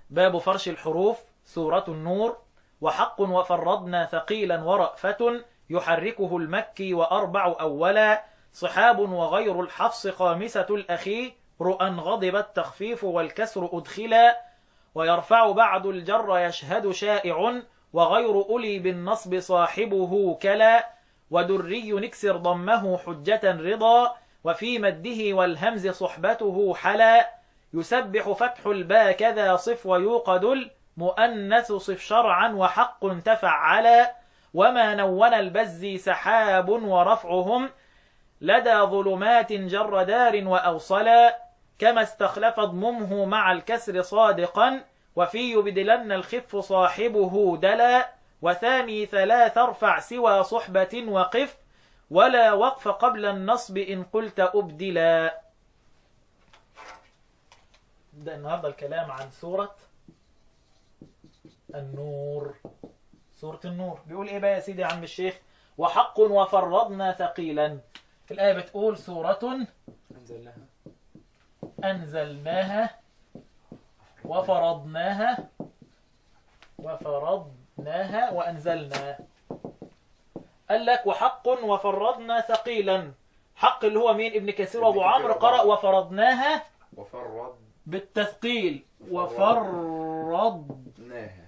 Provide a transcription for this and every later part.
باب فرش الحروف سورة النور وحق وفرضنا ثقيلا ورأفة يحركه المكي وأربع أولا صحاب وغير الحفص خامسة الأخي رؤى غضب التخفيف والكسر أدخلا ويرفع بعد الجر يشهد شائع وغير أولي بالنصب صاحبه كلا ودري نكسر ضمه حجة رضا وفي مده والهمز صحبته حلا يسبح فتح الباء كذا صف ويوقد المؤنث صف شرعا وحق تفعلا وما نون البزي سحاب ورفعهم لدى ظلمات جر دار وأوصلا كما استخلف ضممه مع الكسر صادقا وفي يبدلن الخف صاحبه دلا وثاني ثلاث ارفع سوى صحبة وقف ولا وقف قبل النصب إن قلت أبدلا نبدأ النهاردة الكلام عن سورة النور سورة النور بيقول إيه بقى يا سيدي يا عم الشيخ وحق وفرضنا ثقيلا الآية بتقول سورة أنزلناها أنزلناها وفرضناها وفرضناها وأنزلنا قال لك وحق وفرضنا ثقيلا حق اللي هو مين ابن كثير وابو ابن كثير عمرو وأبو قرأ عمرو. وفرضناها وفرضناها بالتثقيل وفرض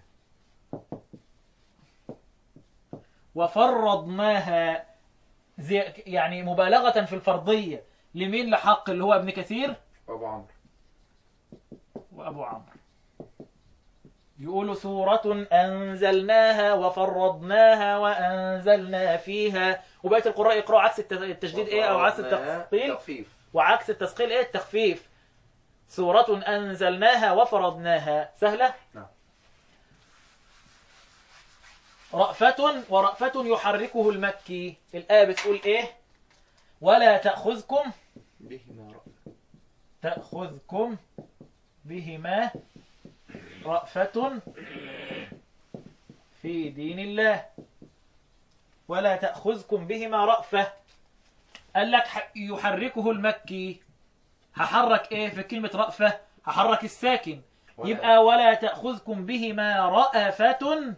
وفرضناها زي يعني مبالغة في الفرضية لمين لحق اللي هو ابن كثير أبو عمرو وأبو عمرو يقول سورة أنزلناها وفرضناها وأنزلنا فيها وبقية القراء يقرأوا عكس الت- التجديد إيه أو عكس وفرضناها التثقيل تخفيف وعكس التثقيل إيه التخفيف سورة أنزلناها وفرضناها سهلة نعم. رأفة ورأفة يحركه المكي الآية بتقول إيه ولا تأخذكم بهما رأف تأخذكم بهما رأفة في دين الله ولا تأخذكم بهما رأفة قال لك ح- يحركه المكي هحرك ايه في كلمة رأفة هحرك الساكن ولا- يبقى ولا تأخذكم بهما رأفة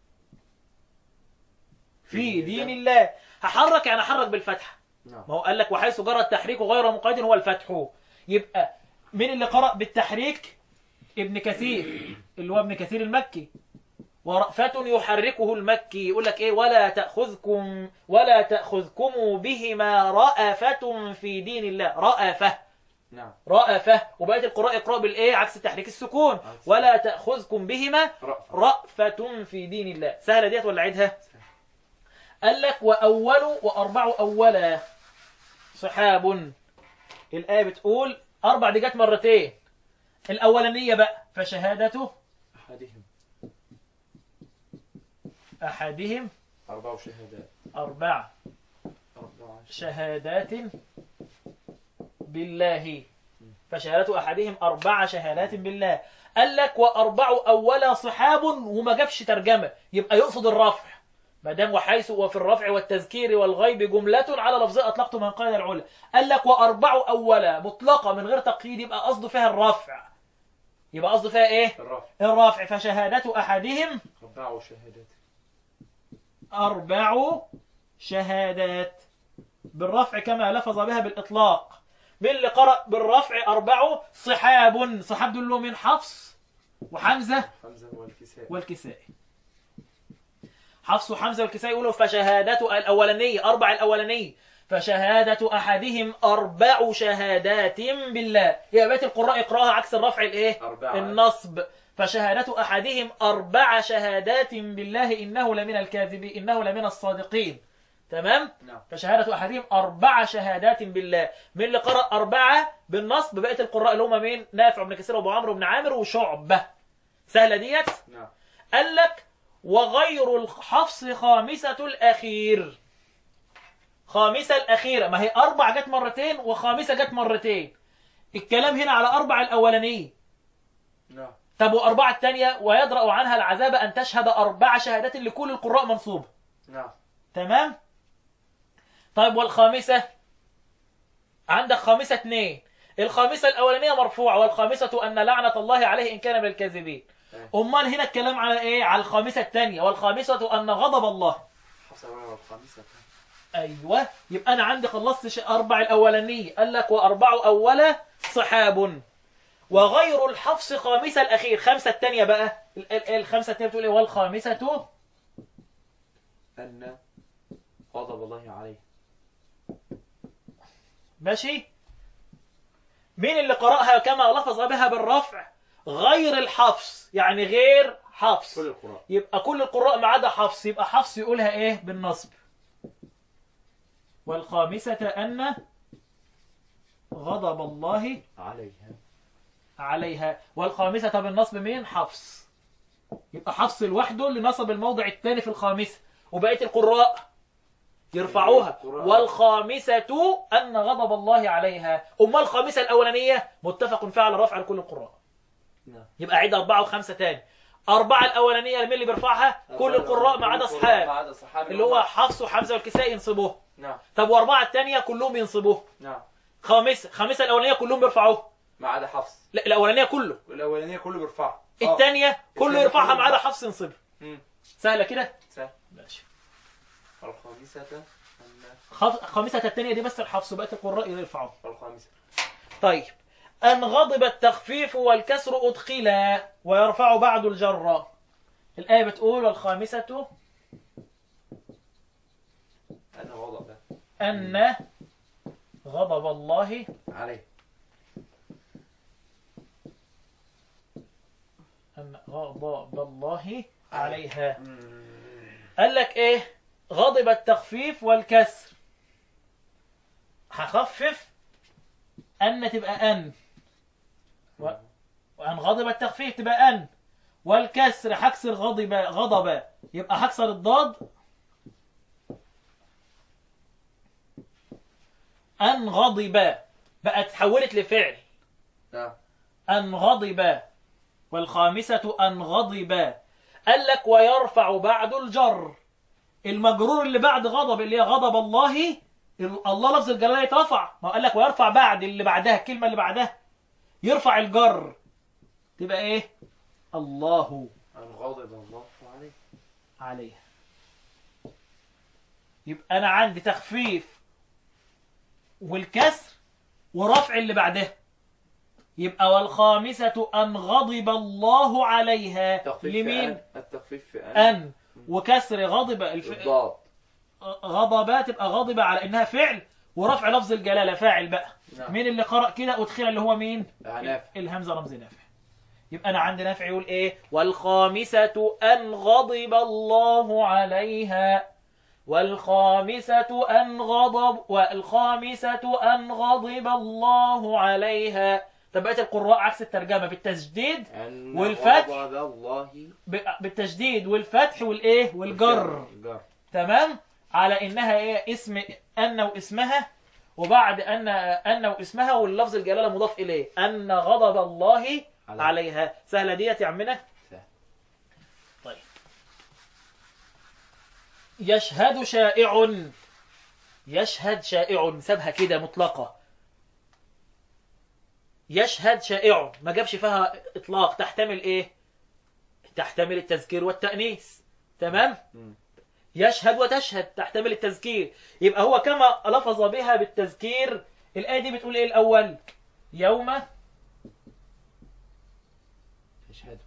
في دين الله هحرك يعني هحرك بالفتحة نعم ما هو قال لك وحيث جرى التحريك غير مقيد هو الفتح يبقى مين اللي قرأ بالتحريك ابن كثير اللي هو ابن كثير المكي ورأفة يحركه المكي يقول لك ايه ولا تأخذكم ولا تأخذكم بهما رأفة في دين الله رأفة نعم رأفة وبقية القراء يقرأ بالايه عكس تحريك السكون عكس. ولا تأخذكم بهما رأف رأفة في دين الله سهلة ديت ولا عيدها قال لك وأول وأربع أولا صحاب الآية بتقول أربع دي جت مرتين الأولانية بقى فشهادته أحدهم أحدهم أربع شهادات أربع أربع شهادات بالله فشهادة أحدهم أربع شهادات بالله قال لك وأربع أولا صحاب وما جابش ترجمة يبقى يقصد الرفع ما دام وحيث وفي الرفع والتذكير والغيب جملة على لفظة أطلقت من قيد العلا قال لك وأربع أولا مطلقة من غير تقييد يبقى قصده فيها الرفع يبقى قصده فيها إيه؟ الرفع الرفع فشهادة أحدهم أربع شهادات أربع شهادات بالرفع كما لفظ بها بالإطلاق من اللي قرأ بالرفع أربع صحاب صحاب دول من حفص وحمزة حمزة والكساء والكسائي حفص وحمزة والكسائي يقولوا فشهادة الأولانية أربع الأولانية فشهادة أحدهم أربع شهادات بالله يا بيت القراء يقرأها عكس الرفع الإيه؟ أربعة النصب فشهادة أحدهم أربع شهادات بالله إنه لمن الكاذبين إنه لمن الصادقين تمام؟ نعم فشهادة أحدهم أربع شهادات بالله من اللي قرأ أربعة بالنصب بقية القراء اللي هم مين؟ نافع بن كثير وأبو عمرو بن عامر وشعبة سهلة ديت؟ نعم قال لك وغير الحفص خامسة الأخير خامسة الأخيرة ما هي أربع جت مرتين وخامسة جت مرتين الكلام هنا على أربع الأولانية نعم طب وأربعة الثانية ويدرأ عنها العذاب أن تشهد أربع شهادات لكل القراء منصوبة نعم تمام طيب والخامسة عندك خامسة اثنين الخامسة الأولانية مرفوعة والخامسة أن لعنة الله عليه إن كان من الكاذبين امال هنا الكلام على ايه على الخامسه الثانيه والخامسه ان غضب الله حفص الأولى والخامسة ايوه يبقى انا عندي خلصت ش- اربع الاولانيه قال لك واربع اوله صحاب وغير الحفص خامسه الاخير خمسه الثانيه بقى ال- ال- الخمسه الثانيه بتقول ايه والخامسه أن غضب الله عليه ماشي مين اللي قرأها كما لفظ بها بالرفع غير الحفص يعني غير حفص كل القراء يبقى كل القراء ما عدا حفص يبقى حفص يقولها ايه بالنصب والخامسة أن غضب الله عليها عليها والخامسة بالنصب مين حفص يبقى حفص لوحده اللي نصب الموضع الثاني في الخامسة وبقية القراء يرفعوها القراء. والخامسة أن غضب الله عليها أما الخامسة الأولانية متفق فيها على رفع لكل القراء نعم يبقى عيد أربعة وخمسة تاني أربعة الأولانية مين اللي بيرفعها كل القراء ما عدا كل القراء ما أصحاب عدا صحابي اللي هو حفص وحمزة والكسائي ينصبوه نعم طب وأربعة التانية كلهم ينصبوه نعم خامسة خامسة الأولانية كلهم بيرفعوه ما عدا حفص لا الأولانية كله الأولانية كله بيرفعها آه. الثانية كله التانية يرفعها كله ما عدا يرفعها. حفص ينصبها مم. سهلة كده سهل ماشي الخامسة أن خف- خامسة الثانية دي بس الحفص وبقية القراء يرفعوه الخامسة طيب أن غضب التخفيف والكسر أدخلا ويرفع بعد الجر الآية بتقول والخامسة أن غضب أن غضب الله عليه أن غضب الله عليها مم. قال لك إيه غضب التخفيف والكسر هخفف أن تبقى أن و- وأن غضب التخفيف تبقى أن والكسر هكسر غضب غضب يبقى هكسر الضاد أن غضب بقت تحولت لفعل نعم أن غضب والخامسة أن غضب قال لك ويرفع بعد الجر المجرور اللي بعد غضب اللي هي غضب الله ال- الله لفظ الجلالة يترفع ما قال لك ويرفع بعد اللي بعدها الكلمة اللي بعدها يرفع الجر تبقى ايه الله أن غضب الله عليه عليها يبقى انا عندي تخفيف والكسر ورفع اللي بعدها يبقى والخامسة أن غضب الله عليها التخفيف في لمين؟ أن التخفيف في أن أن وكسر غضب الف... الضاد غضب تبقى غضب على إنها فعل ورفع لفظ الجلالة فاعل بقى نعم. مين اللي قرأ كده أدخل اللي هو مين؟ نافع الهمزة رمز نافع يبقى أنا عندي نافع يقول إيه والخامسة أن غضب الله عليها والخامسة أن غضب والخامسة أن غضب الله عليها طب بقيت القراء عكس الترجمة بالتسجيد أن والفتح. غضب الله ب- بالتشديد والفتح والإيه والجر الجر تمام على إنها إيه اسم أن واسمها وبعد أن أن واسمها واللفظ الجلالة مضاف إليه أن غضب الله عليه. عليها سهلة ديت يا عمنا سهل. طيب يشهد شائع يشهد شائع سابها كده مطلقة يشهد شائع ما جابش فيها إطلاق تحتمل إيه تحتمل التذكير والتأنيث تمام مم. يشهد وتشهد تحتمل التذكير يبقى هو كما لفظ بها بالتذكير الآية دي بتقول إيه الأول يوم تشهد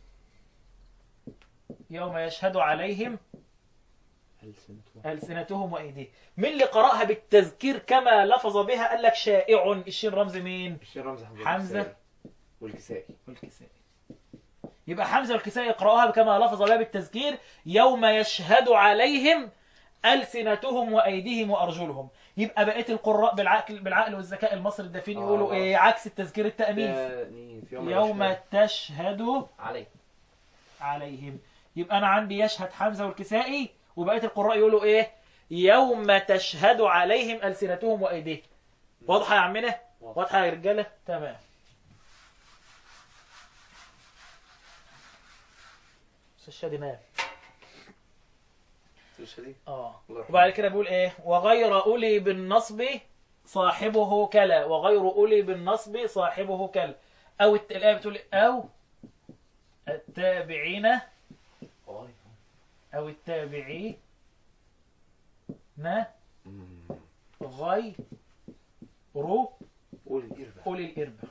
يوم يشهد عليهم ألسنتها ألسنتهم وأيديهم مين اللي قرأها بالتذكير كما لفظ بها قال لك شائع الشين رمز مين الشين رمز حمزة حمزة. والكسائي. والكسائي والكسائي يبقى حمزة والكسائي يقرأوها كما لفظ بها بالتذكير يوم يشهد عليهم ألسنتهم وأيديهم وأرجلهم يبقى بقية القراء بالعقل بالعقل والذكاء المصري الدفين آه. يقولوا إيه عكس التذكير التأنيث تأنيث يوم, يوم يشهد تشهد عليه عليهم يبقى أنا عندي يشهد حمزة والكسائي وبقية القراء يقولوا إيه يوم تشهد عليهم ألسنتهم وأيديهم واضحة يا عمنا واضح. واضحة يا رجالة تمام أستاذ شادي نام تشهدي اه الله يرحمه. وبعد كده بيقول ايه وغير أولي بالنصب صاحبه كلا وغير أولي بالنصب صاحبه كلا أو الت- الآية بتقول إيه؟ أو التابعين غاية أو التابعين مم. غير قول الإربع أولي الإربة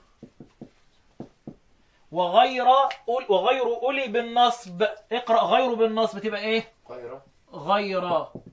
وغير أول- وغير أولي بالنصب اقرأ غير بالنصب تبقى إيه غيرة غير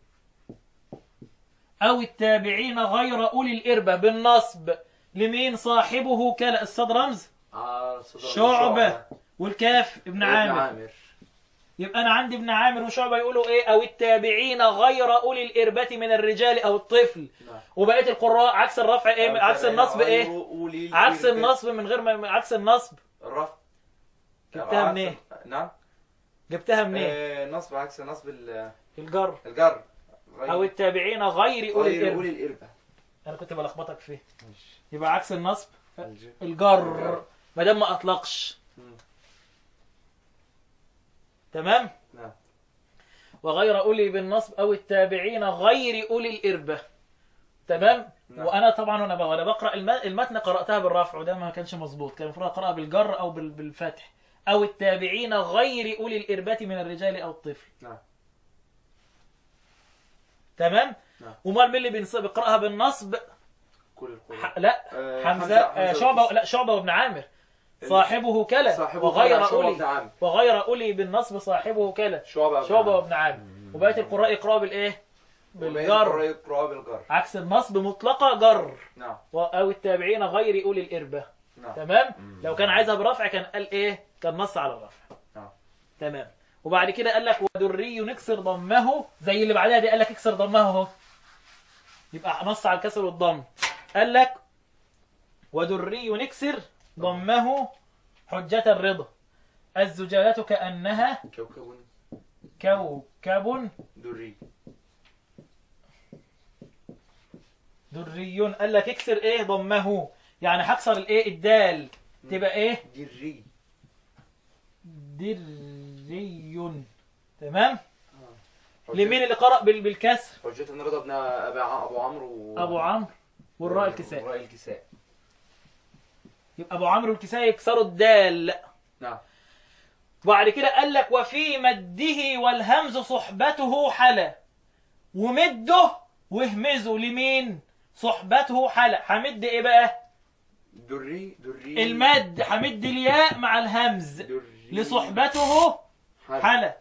أو التابعين غير أولي الإربة بالنصب لمين صاحبه كلا الصاد رمز آه صدر شعبة والكاف ابن ابن عامر عامر يبقى أنا عندي ابن عامر وشعبة يقولوا إيه أو التابعين غير أولي الإربة من الرجال أو الطفل نعم. وبقية القراء عكس الرفع إيه عكس النصب إيه أولي عكس الإربة. النصب من غير ما عكس النصب الرفع جبتها عكس- منين؟ نعم جبتها منين آه نصب عكس نصب ال- الجر الجر غير أو التابعين غير أولي غير الإربة أولي الإربة أنا كنت بلخبطك فيه ماشي. يبقى عكس النصب الج- الجر ما دام ما اطلقش مم. تمام نعم وغير اولي بالنصب او التابعين غير اولي الاربه تمام نعم. وانا طبعا وانا بقرا بقرا الم- المتن قراتها بالرفع وده ما كانش مظبوط كان المفروض اقراها بالجر او بال- بالفتح او التابعين غير اولي الاربه من الرجال او الطفل نعم تمام نعم. امال مين اللي بينصب بيقراها بالنصب كل القرآن ح... لا آه، حمزه حمزة- آه، حمزة شعبه والكسائي. لا شعبه وابن عامر صاحبه كلا صاحبه وغير كلا، شعبة اولي بن عامر. وغير اولي بالنصب صاحبه كلا شعبة بن شعبة عامر. وابن عامر وبقية القراء يقرأوا بالإيه؟ وباقي بالجر القراء يقرأوا بالجر عكس النصب مطلقة جر نعم و- أو التابعين غير أولي الإربة نعم تمام؟ لو كان عايزها برفع كان قال إيه؟ كان نص على الرفع نعم تمام وبعد كده قال لك ودري نكسر ضمه زي اللي بعدها دي قال لك اكسر ضمه اهو يبقى نص على الكسر والضم قال لك ودري نكسر ضمه حجة الرضا الزجاجة كأنها كوكب كوكب دري دري قال لك اكسر ايه ضمه يعني هكسر الايه الدال تبقى ايه دري دري تمام حجة- لمين اللي قرأ بال- بالكسر حجة الرضا ابن أبي ع- أبو عمرو و... ابو عمرو والراء الكسائي والراء الكساء يبقى ابو عمرو الكسائي يكسروا الدال نعم وبعد كده قال لك وفي مده والهمز صحبته حلا ومده واهمزه لمين صحبته حلا همد ايه بقى دري دري المد همد الياء مع الهمز دري لصحبته حل. حلا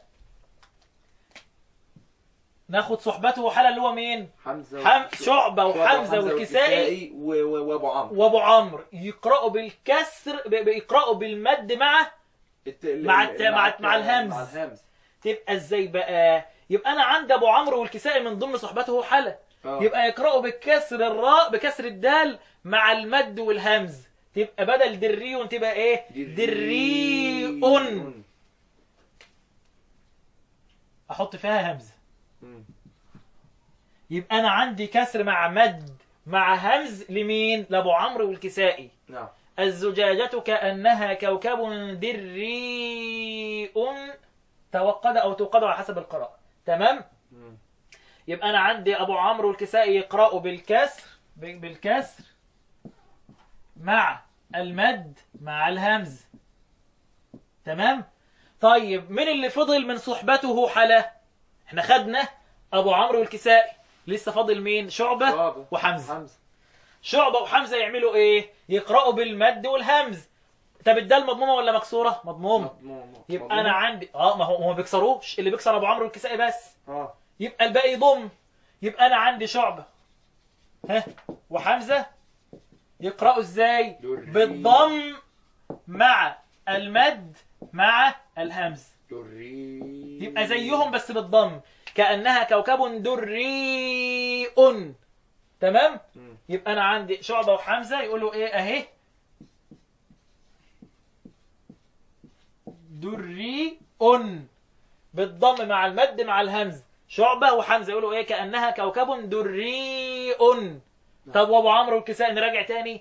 ناخد صحبته حلا اللي هو مين حمزة حم... و- شعبة وحمزة والكسائي و- و- وابو عمرو وابو عمرو يقرأوا بالكسر ب- بيقرأوا بالمد مع الت- ال- مع ال- الت- مع- الت- مع الهمز. مع الهمز تبقى ازاي بقى يبقى انا عندي ابو عمرو والكسائي من ضمن صحبته حلا آه. يبقى يقرأوا بكسر الراء بكسر الدال مع المد والهمز تبقى بدل دري تبقى ايه دري احط فيها همزه مم. يبقى انا عندي كسر مع مد مع همز لمين لابو عمرو والكسائي نعم الزجاجة كأنها كوكب دريء توقد أو توقد على حسب القراءة تمام مم. يبقى أنا عندي أبو عمرو الكسائي يقرأوا بالكسر ب- بالكسر مع المد مع الهمز تمام طيب من اللي فضل من صحبته حلا احنا خدنا أبو عمرو الكسائي لسه فاضل مين شعبة شعبة. وحمزة حمزة شعبة وحمزة يعملوا ايه يقرأوا بالمد والهمز طب الدال مضمومة ولا مكسورة مضمومة مضموم. يبقى مضموم. انا عندي اه ما هو ما بيكسروش اللي بيكسر ابو عمرو الكسائي بس اه يبقى الباقي يضم يبقى انا عندي شعبة ها وحمزة يقرأوا ازاي دري. بالضم مع المد مع الهمز دري يبقى زيهم بس بالضم كأنها كوكب دريء تمام مم. يبقى انا عندي شعبة وحمزة يقولوا ايه اهي دريء بالضم مع المد مع الهمز شعبة وحمزة يقولوا ايه كأنها كوكب دريء طب وابو عمرو الكسائي نراجع تاني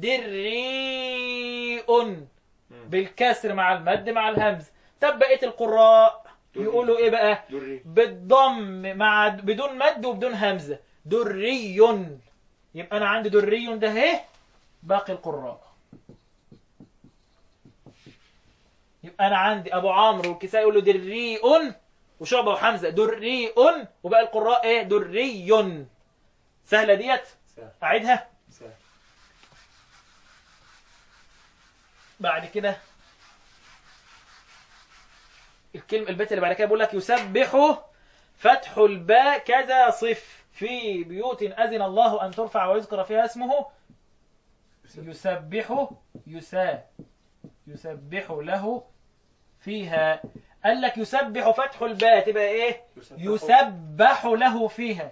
دريء بالكسر مع المد مع الهمز طب بقية القراء يقولوا ايه بقى دري بالضم مع بدون مد وبدون همزة دري يبقى انا عندي دري ده اهي باقي القراء يبقى انا عندي ابو عمرو والكسائي يقول له دريء وشعبه وحمزه دريء وبقى القراء ايه دري سهله ديت سهل اعيدها سهل بعد كده الكلمة البيت اللي بعد كده بيقول لك يسبح فتح الباء كذا صف في بيوت أذن الله أن ترفع ويذكر فيها اسمه يسبح يسا يسبح له فيها قال لك يسبح فتح الباء تبقى ايه يسبح له فيها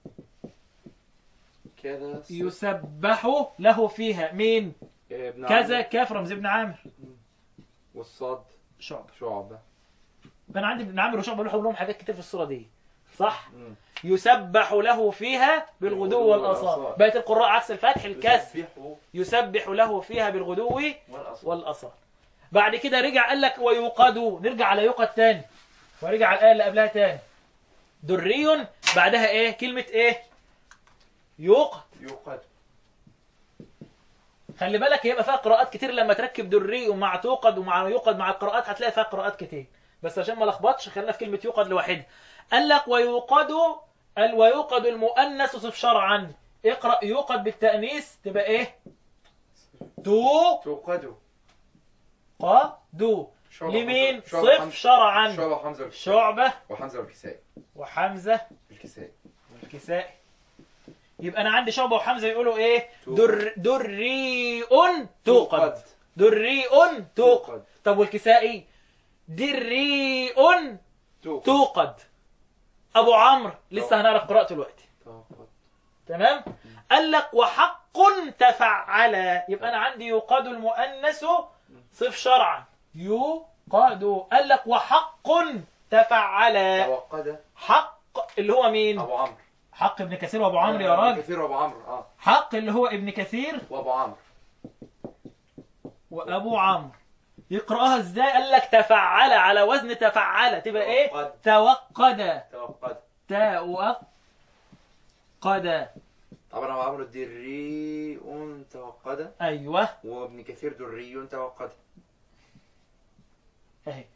كذا ص- يسبح له فيها مين إيه، ابن كذا عمرو. كاف رمز ابن عامر والصاد شعب شعبة انا عندي ابن عامر وشعبة له لهم حاجات كتير في الصورة دي صح مم. يسبح له فيها بالغدو بالغدو والآصال والآصال. بقت القراء عكس الفتح الكسر يسبحوا يسبح له فيها بالغدو والأصل والآصال بعد كده رجع قال لك ويوقد نرجع على يوقد تاني ورجع على الآية اللي قبلها تاني دري بعدها ايه كلمة ايه يوقد يوقد خلي بالك يبقى فيها قراءات كتير لما تركب دري ومع توقد ومع يوقد مع القراءات هتلاقي فيها قراءات كتير بس عشان ما لخبطش خلينا في كلمة يوقد لوحدها قال لك ويوقد ال ويوقد المؤنث صف شرعا اقرأ يوقد بالتأنيث تبقى ايه تو توقدوا قدو شعبة لمين حمزة- شعبة صف حمزة- شرعا شعبة وحمزة والكسائي شعبة وحمزة والكسائي وحمزة الكسائي والكسائي يبقى انا عندي شعبة وحمزة يقولوا ايه توقد. در دري توقد دري توقد توقد طب والكسائي دري توقد توقد ابو عمرو لسه هنعرف قراءته دلوقتي توقد تمام قال لك وحق تفعل يبقى انا عندي يقاد المؤنث صف شرعا يقاد قال لك وحق تفعل توقد حق اللي هو مين ابو عمرو حق ابن كثير وابو عمرو يا راجل كثير وابو عمرو اه حق اللي هو ابن كثير وابو عمرو وابو عمرو يقراها ازاي قال لك تفعل على وزن تفعل تبقى ايه توقد. توقد توقد توقد طبعا ابو عمرو دري توقد ايوه وابن كثير دري توقد اهي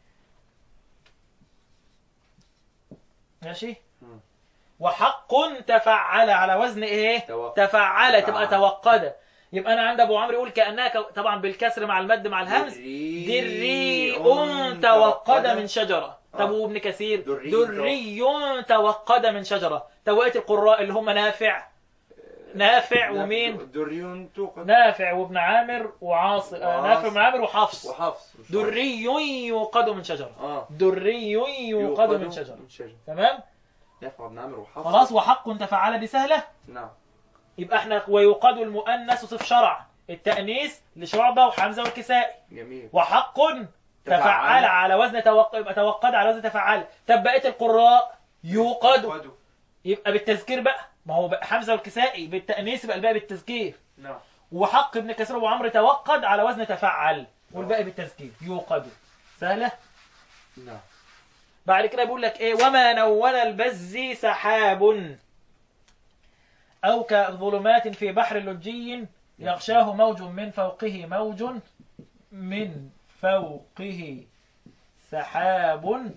ماشي مم. وحق تفعل على وزن ايه توق- تفعل تبقى تفعل. توقد يبقى انا عند ابو عمرو يقول كانها ك- طبعا بالكسر مع المد مع الهمز دري توقد من شجرة طب آه. وابن كثير دري دري توقد من شجرة توقيت القراء اللي هم نافع نافع ومين دري توقد نافع وابن عامر وعاصم آه، وعاصم. نافع وابن عامر وحفص وحفص مش دري يوقد من شجرة اه دري يوقد من شجرة من شجرة تمام نافع بن عمرو وحفص خلاص وحق تفعل دي سهلة نعم يبقى احنا ويوقد المؤنث صف شرع التأنيث لشعبة وحمزة والكسائي جميل وحق تفعل تفعل. على وزن توق... يبقى توقد على وزن تفعل طب بقيه القراء يوقد توقدوا. يبقى بالتذكير بقى ما هو بقى حمزه والكسائي بالتانيث يبقى الباقي بالتذكير نعم وحق ابن كثير وابو عمرو توقد على وزن تفعل والباقي بالتذكير يوقد سهله نعم بعد كده بيقول لك ايه وما نون البز سحاب او كظلمات في بحر لجي يغشاه موج من فوقه موج من فوقه سحاب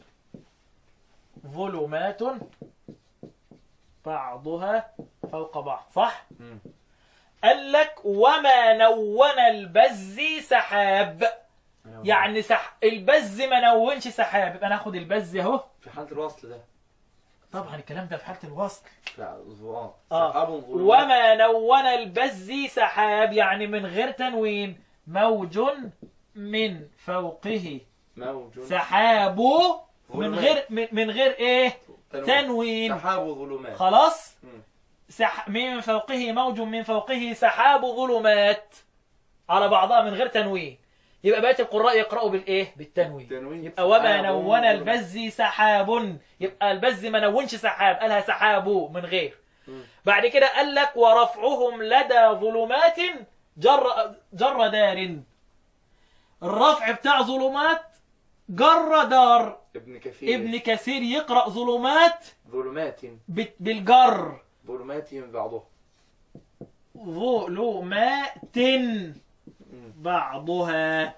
ظلمات بعضها فوق بعض صح مم. قال لك وما نون البز سحاب يعني سح... البز ما نونش سحاب يبقى ناخد البز اهو في حالة الوصل ده طبعا الكلام ده في حالة الوصل لا اه آه. سحاب ظلمات. وما نون البز سحاب يعني من غير تنوين موج من فوقه موج سحاب من ظلمات. غير من, من غير ايه تنوين سحاب وظلمات خلاص مم. سح... من فوقه موج من فوقه سحاب ظلمات على بعضها من غير تنوين يبقى بقية القراء يقرأوا بالإيه؟ بالتنوين تنوين. يبقى وما سحاب نون ظلمات. البز سحاب يبقى البز ما نونش سحاب قالها سحاب من غير مم. بعد كده قال لك ورفعهم لدى ظلمات جر جر دار الرفع بتاع ظلمات جر دار ابن كثير ابن كثير يقرأ ظلمات ظلمات بت- بالجر ظلمات من بعضها ظلمات مم. بعضها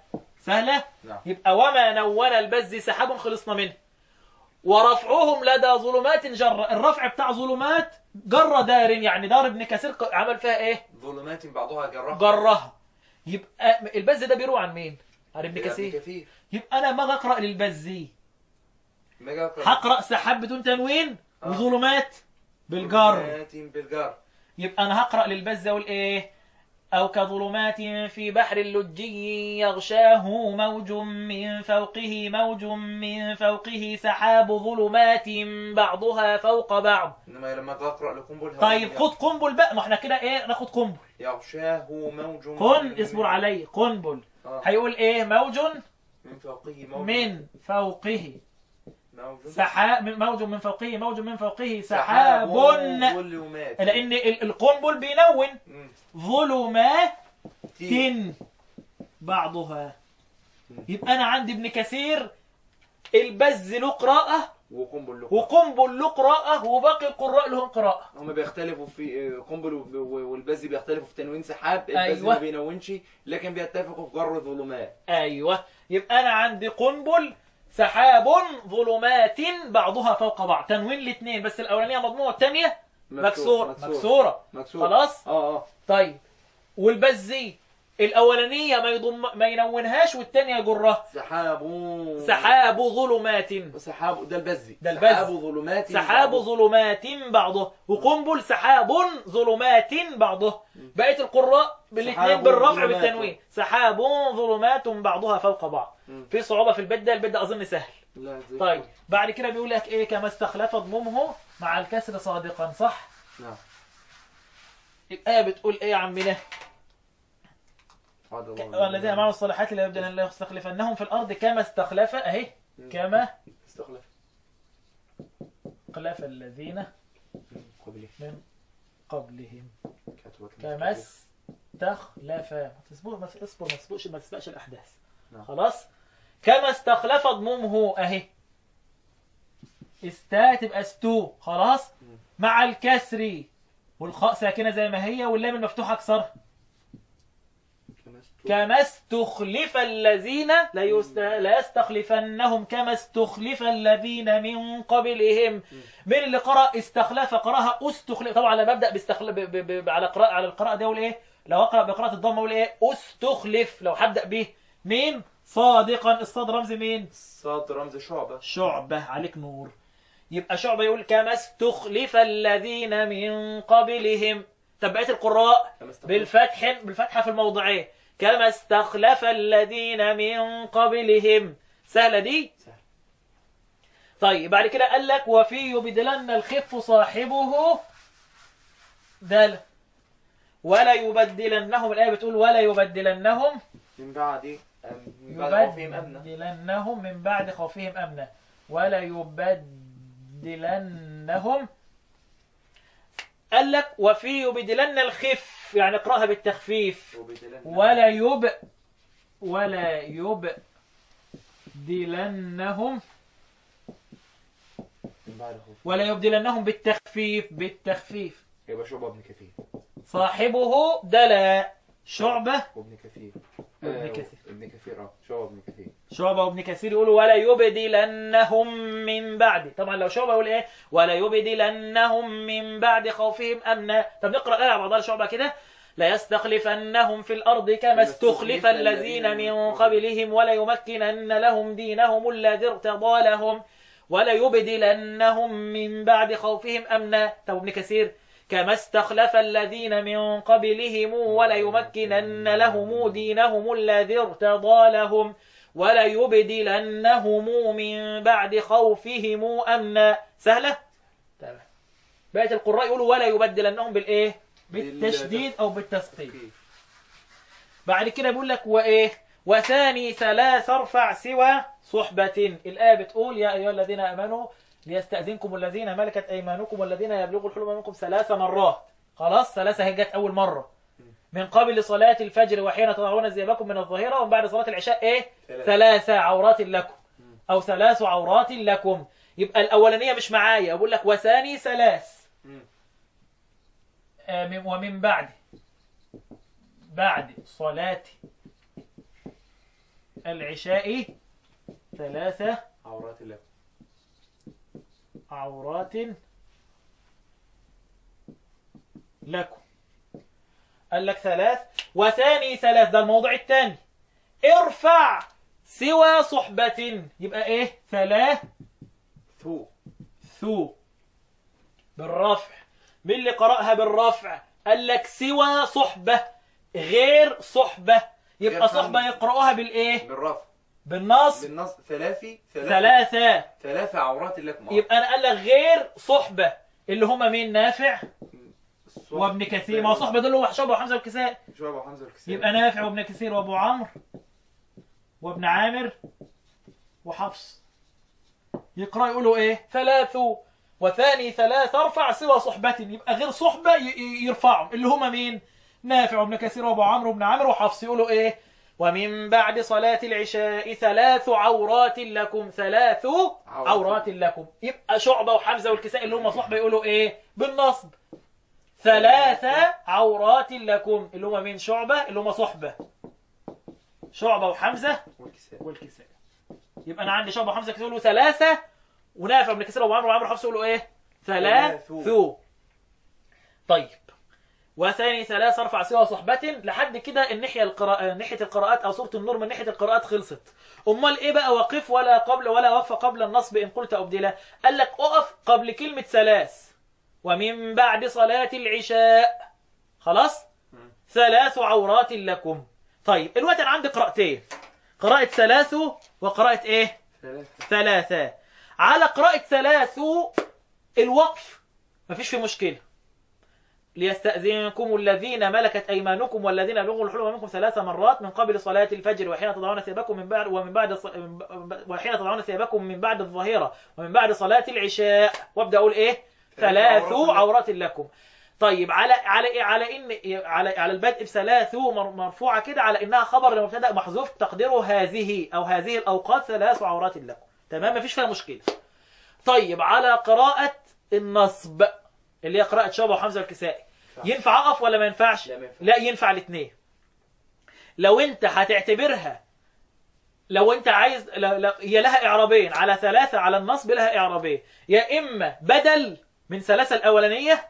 سهلة نعم يبقى وما نون البز سحاب خلصنا منه ورفعهم لدى ظلمات جر الرفع بتاع ظلمات جر دار يعني دار ابن كثير ق- عمل فيها ايه ظلمات بعضها جرها جرها يبقى البز ده بيروح عن مين عن ابن كثير كثير يبقى انا ما اقرا للبزي ما جاء هقرا سحاب بدون تنوين آه. وظلمات بالجر ظلمات بالجر يبقى انا هقرا للبز اقول ايه او كظلمات في بحر لجي يغشاه موج من فوقه موج من فوقه سحاب ظلمات بعضها فوق بعض انما لما تقرا لقنبل طيب خد قنبل بقى ما احنا كده ايه ناخد قنبل يغشاه موج قن اصبر علي قنبل آه. هيقول ايه موج من فوقه موج من فوقه موج سحاب موج من فوقه موج من فوقه سحاب ظلمات لان ال- القنبل بينون مم. ظلمات تي. بعضها يبقى انا عندي ابن كثير البز له قراءة وقنبل لقنبل وقنبل له قراءة وباقي القراء لهم قراءة هما بيختلفوا في قنبل وب- والبز بيختلفوا في تنوين سحاب البز أيوة. ما بينونش لكن بيتفقوا في جر ظلمات ايوه يبقى انا عندي قنبل سحاب ظلمات بعضها فوق بعض تنوين الاثنين بس الاولانيه مضمومه والثانيه مكسوره مكسوره مكسور خلاص اه اه طيب والبزي الاولانيه ما يضم ما ينونهاش والثانيه يجرها سحاب سحاب ظلمات سحاب ده البزي ده البز. سحاب ظلمات سحاب بعض- ظلمات بعضه وقنبل سحاب ظلمات بعضه بقيه القراء بالاثنين سحاب بالرفع ظلمات. بالتنوين سحاب ظلمات بعضها فوق بعض مم. في صعوبه في البدء البدء اظن سهل لا زي طيب الفل. بعد كده بيقول لك ايه كما استخلف ضممه مع الكسر صادقا صح نعم الايه بتقول ايه يا عمنا عاد الله والذين معه الصالحات لا يبدل الله يستخلفنهم في الارض كما استخلف اهي كما استخلف خلف الذين قبله من قبلهم كاتبة كما استخلف ما تصبر ما اصبر ما تسبقش ما تسبقش الاحداث نعم. خلاص كما استخلف ضممه اهي استا تبقى استو خلاص مم. مع الكسر والخاء ساكنه زي ما هي واللام المفتوحه اكثر كما است- كما استخلف الذين لا, يست... لا يستخلفنهم كما استخلف الذين من قبلهم من اللي قرأ استخلف قراها استخلف طبعا لما ابدا باستخلف ب... ب... ب... على قراءة على القراءة دي اقول ايه لو اقرا بقراءة الضمه اقول ايه استخلف لو هبدا به مين صادقا الصاد رمز مين صاد رمز شعبة شعبة عليك نور يبقى شعبة يقول كما استخلف الذين من قبلهم طب بقية القراء كما استخلف. بالفتح بالفتحة في الموضعين كما استخلف الذين من قبلهم سهلة دي سهل. طيب بعد كده قال لك وفي يبدلن الخف صاحبه دل ولا يبدلنهم الآية بتقول ولا يبدلنهم من بعد من بعد خوفهم أمنا يبدلنهم من بعد خوفهم أمنا ولا يبدلنهم قال لك وفي يبدلن الخف يعني اقراها بالتخفيف وبدلنا ولا يب ولا يبدلنهم من بعد خوفهم ولا يبدلنهم بالتخفيف بالتخفيف يبقى شعبة ابن كثير صاحبه دلا شعبة وابن كثير وابن آه، كثير. ابن كثير اه شعبة ابن كثير شعبة وابن كثير يقولوا ولا يبدلنهم من بعد طبعا لو شعبة يقول ايه ولا يبدلنهم من بعد خوفهم امنا طب نقرا الايه على بعضها شعبة كده لا يستخلفنهم في الارض كما استخلف الذين من قبلهم ولا يمكنن لهم دينهم الذي ارتضى لهم ولا يبدلنهم من بعد خوفهم امنا طب ابن كثير كما استخلف الذين من قبلهم ولا يمكنن لهم دينهم الذي ارتضى لهم ولا يبدلنهم من بعد خوفهم امنا سهله تمام بقيه القراء يقولوا ولا يبدلنهم بالايه بالتشديد او بالتثقيل كيف بعد كده بيقول لك وايه وثاني ثلاث ارفع سوى صحبة الآية بتقول يا أيها الذين آمنوا ليستأذنكم الذين ملكت أيمانكم والذين يبلغوا الحلم منكم ثلاث مرات خلاص ثلاثة هي جت أول مرة من قبل صلاة الفجر وحين تضعون ثيابكم من الظهيرة ومن بعد صلاة العشاء إيه ثلاثة. ثلاثة عورات لكم أو ثلاث عورات لكم يبقى الأولانية مش معايا أقول لك وثاني ثلاث مم. آه، من- ومن بعد بعد صلاة العشاء ثلاثة عورات لكم عورات لكم قال لك ثلاث وثاني ثلاث ده الموضع الثاني ارفع سوى صحبة يبقى ايه ثلاث ثو ثو بالرفع مين اللي قرأها بالرفع قال لك سوى صحبة غير صحبة يبقى غير صحبة خمس. يقرأوها بالايه بالرفع بالنصب بالنص ثلاثي ثلاثة ثلاثة عورات لكم يبقى انا قال لك غير صحبة اللي هما مين نافع الصح- وابن كثير ما هو صحبة دول هو شعبة وحمزة والكساء شعبة وحمزة والكسائي يبقى نافع وابن كثير وابو عمرو وابن عامر وحفص يقرأ يقولوا ايه ثلاث وثاني ثلاث ارفع سوى صحبة يبقى غير صحبة ي- ي- يرفعوا اللي هما مين نافع وابن كثير وابو عمرو وابن عامر وحفص يقولوا ايه ومن بعد صلاة العشاء ثلاث عورات لكم ثلاث عورات. عورات لكم يبقى شعبة وحمزة والكساء اللي هم صحبة يقولوا ايه بالنصب ثلاثة عورات لكم اللي هم مين شعبة اللي هم صحبة شعبة وحمزة والكسائي والكساء يبقى انا عندي شعبة وحمزة كده يقولوا ثلاثة ونافع بن كثير وابو عمرو وعمرو وحفص يقولوا ايه ثلاث ثلاثو. طيب وثاني ثلاث ارفع سوى صحبة لحد كده الناحية القراءة ناحية القراءات او سورة النور من ناحية القراءات خلصت امال ايه بقى وقف ولا قبل ولا وقف قبل النصب ان قلت ابدله قال لك اقف قبل كلمة ثلاث ومن بعد صلاة العشاء خلاص مم. ثلاث عورات لكم طيب الوقت انا عندي قراءتين قراءة ثلاث وقراءة ايه ثلاثة ثلاثة على قراءة ثلاث الوقف مفيش فيه مشكلة ليستأذنكم الذين ملكت أيمانكم والذين يبلغوا الحلم منكم ثلاث مرات من قبل صلاة الفجر وحين تضعون ثيابكم من بعد ومن بعد ص- وحين تضعون ثيابكم من بعد الظهيرة ومن بعد صلاة العشاء وابدأ أقول إيه ثلاث عورات عورات لكم طيب على على إيه على ان على على البدء بثلاث مر- مرفوعه كده على انها خبر لمبتدا محذوف تقديره هذه او هذه الاوقات ثلاث عورات لكم تمام مفيش فيها مشكله طيب على قراءه النصب اللي هي قراءه شعبه وحمزه والكسائي ينفع اقف ولا ما ينفعش لا ما ينفعش. لا ينفع الاثنين لو انت هتعتبرها لو انت عايز لا لا هي لها اعرابين على ثلاثه على النصب لها اعرابين يا اما بدل من ثلاثه الاولانيه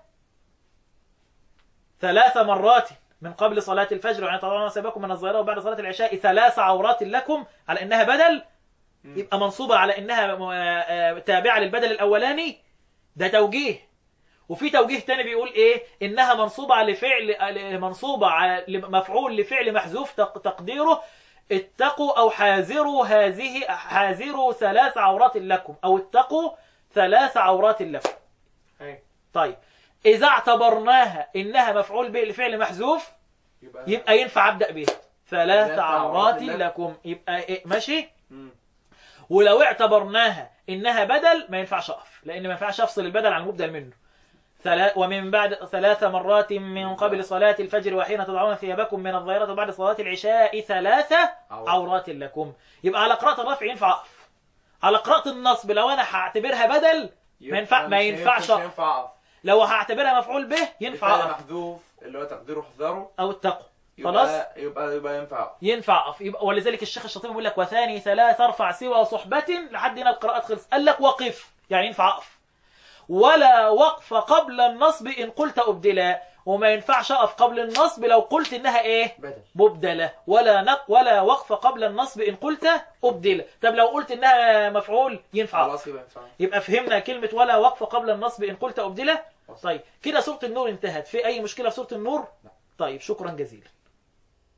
ثلاث مرات من قبل صلاة الفجر وعن تضعون سبكم من الظهيرة وبعد صلاة العشاء ثلاث عورات لكم على انها بدل مم. يبقى منصوبة على انها م- آه، تابعة للبدل الاولاني ده توجيه وفي توجيه تاني بيقول ايه انها منصوبة على فعل منصوبة على مفعول لفعل محذوف تق- تقديره اتقوا او حاذروا هذه حاذروا ثلاث عورات لكم او اتقوا ثلاث عورات لكم أي. طيب إذا اعتبرناها إنها مفعول به لفعل محذوف يبقى يبقى ينفع أبدأ به ثلاث ثلاث عورات عورات لكم يبقى إيه ماشي مم. ولو اعتبرناها إنها بدل ما ينفعش أقف لأن ما ينفعش أفصل البدل عن المبدل منه ثلا- ومن بعد ثلاث مرات من قبل صلاة الفجر وحين تضعون ثيابكم من الظهيرة وبعد صلاة العشاء ثلاثة عورات. عورات لكم يبقى على قراءة الرفع ينفع أقف على قراءة النصب لو أنا هعتبرها بدل ما ينفع ما مش ينفعش مش أقف ينفع أقف. لو هعتبرها مفعول به ينفع الفعل أقف محذوف اللي هو تقديره احذره أو اتقوا خلاص يبقى يبقى يبقى ينفع أقف. ينفع أقف. يبقى ولذلك الشيخ الشاطبي بيقول لك وثاني ثلاث ارفع سوى صحبة لحد هنا القراءات خلص قال لك وقف يعني ينفع أقف ولا وقف قبل النصب إن قلت أبدلا وما ينفعش أقف قبل النصب لو قلت إنها إيه بدل مبدلة ولا نق ولا وقف قبل النصب إن قلت أبدلة طب لو قلت إنها مفعول ينفع أقف. خلاص يبقى ينفع يبقى فهمنا كلمة ولا وقف قبل النصب إن قلت أبدلة طيب كده سورة النور انتهت في أي مشكلة في سورة النور لا. طيب شكرا جزيلا